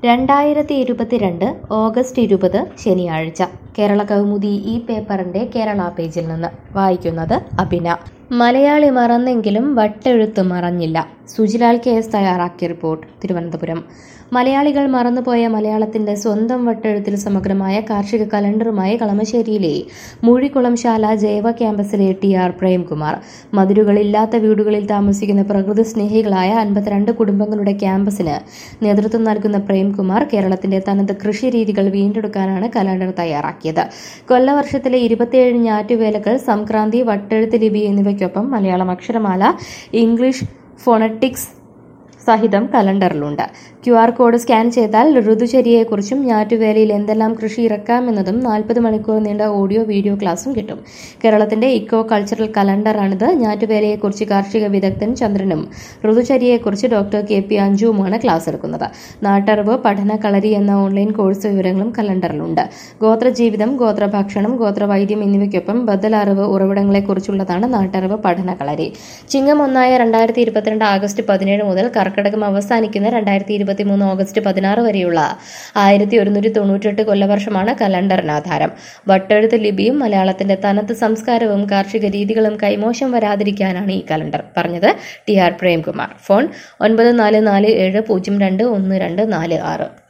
രണ്ടായിരത്തി ഇരുപത്തിരണ്ട് ഓഗസ്റ്റ് ഇരുപത് ശനിയാഴ്ച കേരള കൗമുദി ഈ പേപ്പറിന്റെ കേരള പേജിൽ നിന്ന് വായിക്കുന്നത് അഭിന മലയാളി മറന്നെങ്കിലും വട്ടെഴുത്ത് മറഞ്ഞില്ല സുജിലാൽ കെ എസ് തയ്യാറാക്കിയ റിപ്പോർട്ട് തിരുവനന്തപുരം മലയാളികൾ മറന്നുപോയ മലയാളത്തിന്റെ സ്വന്തം വട്ടെഴുത്തിൽ സമഗ്രമായ കാർഷിക കലണ്ടറുമായി കളമശ്ശേരിയിലെ മൂഴിക്കുളം ശാല ജൈവ ക്യാമ്പസിലെ ടി ആർ പ്രേംകുമാർ മതിലുകളില്ലാത്ത വീടുകളിൽ താമസിക്കുന്ന പ്രകൃതി സ്നേഹികളായ അൻപത്തിരണ്ട് കുടുംബങ്ങളുടെ ക്യാമ്പസിന് നേതൃത്വം നൽകുന്ന പ്രേംകുമാർ കേരളത്തിന്റെ തനത് കൃഷി രീതികൾ വീണ്ടെടുക്കാനാണ് കലണ്ടർ തയ്യാറാക്കിയത് കൊല്ലവർഷത്തിലെ ഇരുപത്തിയേഴ് ഞാറ്റുവേലകൾ സംക്രാന്തി വട്ടെഴുത്ത് ലിപി എന്നിവയ്ക്കൊപ്പം മലയാളം അക്ഷരമാല ഇംഗ്ലീഷ് ഫോണറ്റിക്സ് സഹിതം കലണ്ടറിലുണ്ട് ക്യു ആർ കോഡ് സ്കാൻ ചെയ്താൽ ഋതുചര്യയെക്കുറിച്ചും ഞാറ്റുവേലയിൽ എന്തെല്ലാം കൃഷി ഇറക്കാമെന്നതും നാൽപ്പത് മണിക്കൂർ നീണ്ട ഓഡിയോ വീഡിയോ ക്ലാസും കിട്ടും കേരളത്തിന്റെ ഇക്കോ കൾച്ചറൽ കലണ്ടറാണിത് ഞാറ്റുവേലയെക്കുറിച്ച് കാർഷിക വിദഗ്ധൻ ചന്ദ്രനും ഋതുചര്യയെക്കുറിച്ച് ഡോക്ടർ കെ പി അഞ്ജുവുമാണ് ക്ലാസ് എടുക്കുന്നത് നാട്ടറിവ് പഠന കളരി എന്ന ഓൺലൈൻ കോഴ്സ് വിവരങ്ങളും കലണ്ടറിലുണ്ട് ഗോത്രജീവിതം ഗോത്രഭക്ഷണം ഗോത്രവൈദ്യം എന്നിവയ്ക്കൊപ്പം ബദൽ അറിവ് ഉറവിടങ്ങളെക്കുറിച്ചുള്ളതാണ് നാട്ടറിവ് പഠന കളരി ചിങ്ങം ഒന്നായ രണ്ടായിരത്തി ഇരുപത്തിരണ്ട് ആഗസ്റ്റ് പതിനേഴ് മുതൽ കർക്കടകം അവസാനിക്കുന്ന രണ്ടായിരത്തി ഇരുപത്തിമൂന്ന് ഓഗസ്റ്റ് പതിനാറ് വരെയുള്ള ആയിരത്തി ഒരുന്നൂറ്റി തൊണ്ണൂറ്റെട്ട് കൊല്ലവർഷമാണ് കലണ്ടറിന് ആധാരം വട്ടെഴുത്ത് ലിപിയും മലയാളത്തിന്റെ തനത് സംസ്കാരവും കാർഷിക രീതികളും കൈമോശം വരാതിരിക്കാനാണ് ഈ കലണ്ടർ പറഞ്ഞത് ടി ആർ പ്രേംകുമാർ ഫോൺ ഒൻപത് നാല് നാല് ഏഴ് പൂജ്യം രണ്ട് ഒന്ന് രണ്ട് നാല് ആറ്